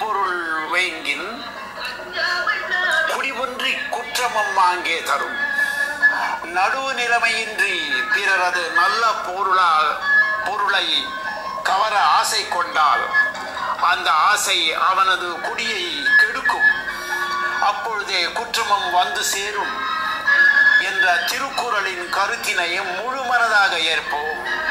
குடிப்பொருள் வேங்கின் குடிவொன்றி குற்றமம் அங்கே தரும் நடுவு நிலைமையின்றி பிறரது நல்ல பொருளா பொருளை கவர ஆசை கொண்டால் அந்த ஆசை அவனது குடியை கெடுக்கும் அப்பொழுதே குற்றமும் வந்து சேரும் என்ற திருக்குறளின் கருத்தினை முழுமனதாக ஏற்போம்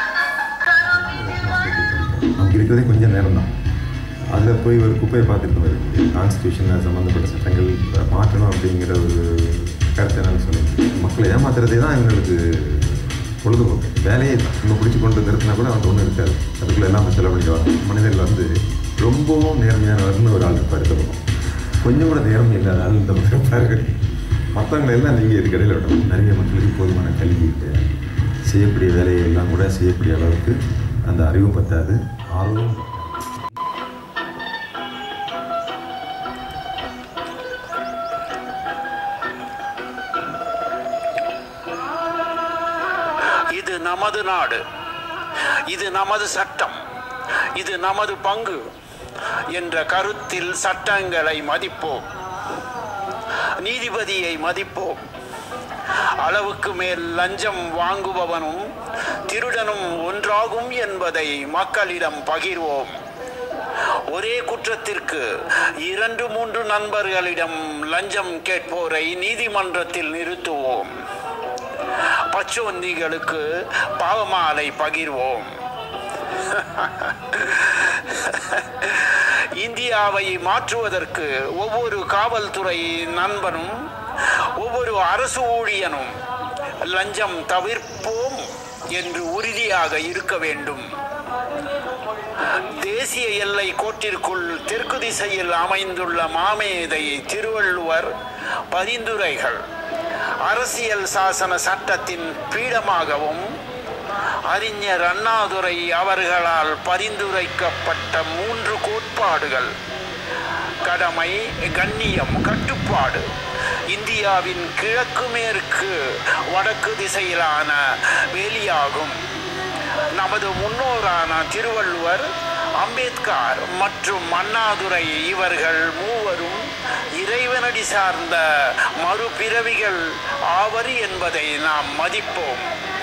நமக்கு இருக்கிறதே கொஞ்சம் நேரம் தான் அதில் போய் ஒரு குப்பையை பார்த்துட்டு வருது கான்ஸ்டியூஷனில் சம்மந்தப்பட்ட சட்டங்கள் மாற்றணும் அப்படிங்கிற ஒரு கருத்தை நான் சொல்லுவேன் மக்களை ஏமாத்துறதே தான் இவங்களுக்கு பொழுதுபோக்கு வேலையை இன்னும் பிடிச்சி கொண்டு நிறுத்தினா கூட அவன் ஒன்றும் இருக்காது அதுக்குள்ள எல்லாம் செலவழிக்கிறாங்க மனிதர்கள் வந்து ரொம்பவும் நேர்மையானவர்னு ஒரு ஆள் இருப்பார் இந்த பக்கம் கொஞ்சம் கூட நேர்மை இல்லாத ஆள் இந்த பக்கம் இருப்பாரு மற்றவங்களை எல்லாம் நீங்கள் இதுக்கு இடையில விடணும் நிறைய மக்களுக்கு போதுமான கல்வி கிடையாது செய்யக்கூடிய வேலையை எல்லாம் கூட செய்யக்கூடிய அளவுக்கு அந்த அறிவும் பத்தாது ஆர்வமும் பத்தாது. இது நமது நாடு இது நமது சட்டம் இது நமது பங்கு என்ற கருத்தில் சட்டங்களை மதிப்போம் நீதிபதியை மதிப்போம் அளவுக்கு மேல் லஞ்சம் வாங்குபவனும் திருடனும் ஒன்றாகும் என்பதை மக்களிடம் பகிர்வோம் ஒரே குற்றத்திற்கு இரண்டு மூன்று நண்பர்களிடம் லஞ்சம் கேட்போரை நீதிமன்றத்தில் நிறுத்துவோம் பச்சோந்திகளுக்கு பாவமாலை பகிர்வோம் இந்தியாவை மாற்றுவதற்கு ஒவ்வொரு காவல்துறை நண்பனும் ஒவ்வொரு அரசு ஊழியனும் லஞ்சம் தவிர்ப்போம் என்று உறுதியாக இருக்க வேண்டும் தேசிய எல்லை கோட்டிற்குள் தெற்கு திசையில் அமைந்துள்ள மாமேதை திருவள்ளுவர் பரிந்துரைகள் அரசியல் சாசன சட்டத்தின் பீடமாகவும் அறிஞர் அண்ணாதுரை அவர்களால் பரிந்துரைக்கப்பட்ட மூன்று கோட்பாடுகள் கடமை கண்ணியம் கட்டுப்பாடு இந்தியாவின் கிழக்கு மேற்கு வடக்கு திசையிலான வேலியாகும் நமது முன்னோரான திருவள்ளுவர் அம்பேத்கர் மற்றும் அண்ணாதுரை இவர்கள் மூவரும் இறைவனடி சார்ந்த மறுபிறவிகள் ஆவர் என்பதை நாம் மதிப்போம்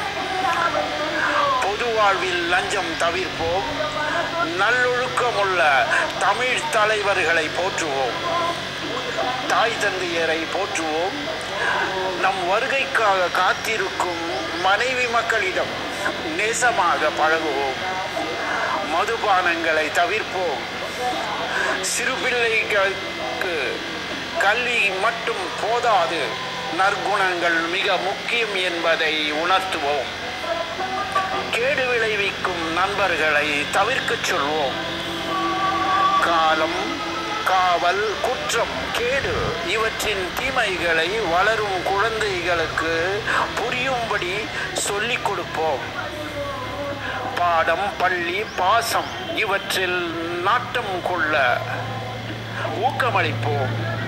பொது வாழ்வில் லஞ்சம் தவிர்ப்போம் நல்லொழுக்கமுள்ள தமிழ் தலைவர்களை போற்றுவோம் தாய் தந்தையரை போற்றுவோம் நம் வருகைக்காக காத்திருக்கும் மனைவி மக்களிடம் நேசமாக பழகுவோம் மதுபானங்களை தவிர்ப்போம் சிறு பிள்ளைகளுக்கு கல்வி மட்டும் போதாது நற்குணங்கள் மிக முக்கியம் என்பதை உணர்த்துவோம் கேடு விளைவிக்கும் நண்பர்களை தவிர்க்கச் சொல்வோம் காலம் காவல் குற்றம் கேடு இவற்றின் தீமைகளை வளரும் குழந்தைகளுக்கு புரியும்படி சொல்லிக் கொடுப்போம் பாடம் பள்ளி பாசம் இவற்றில் நாட்டம் கொள்ள ஊக்கமளிப்போம்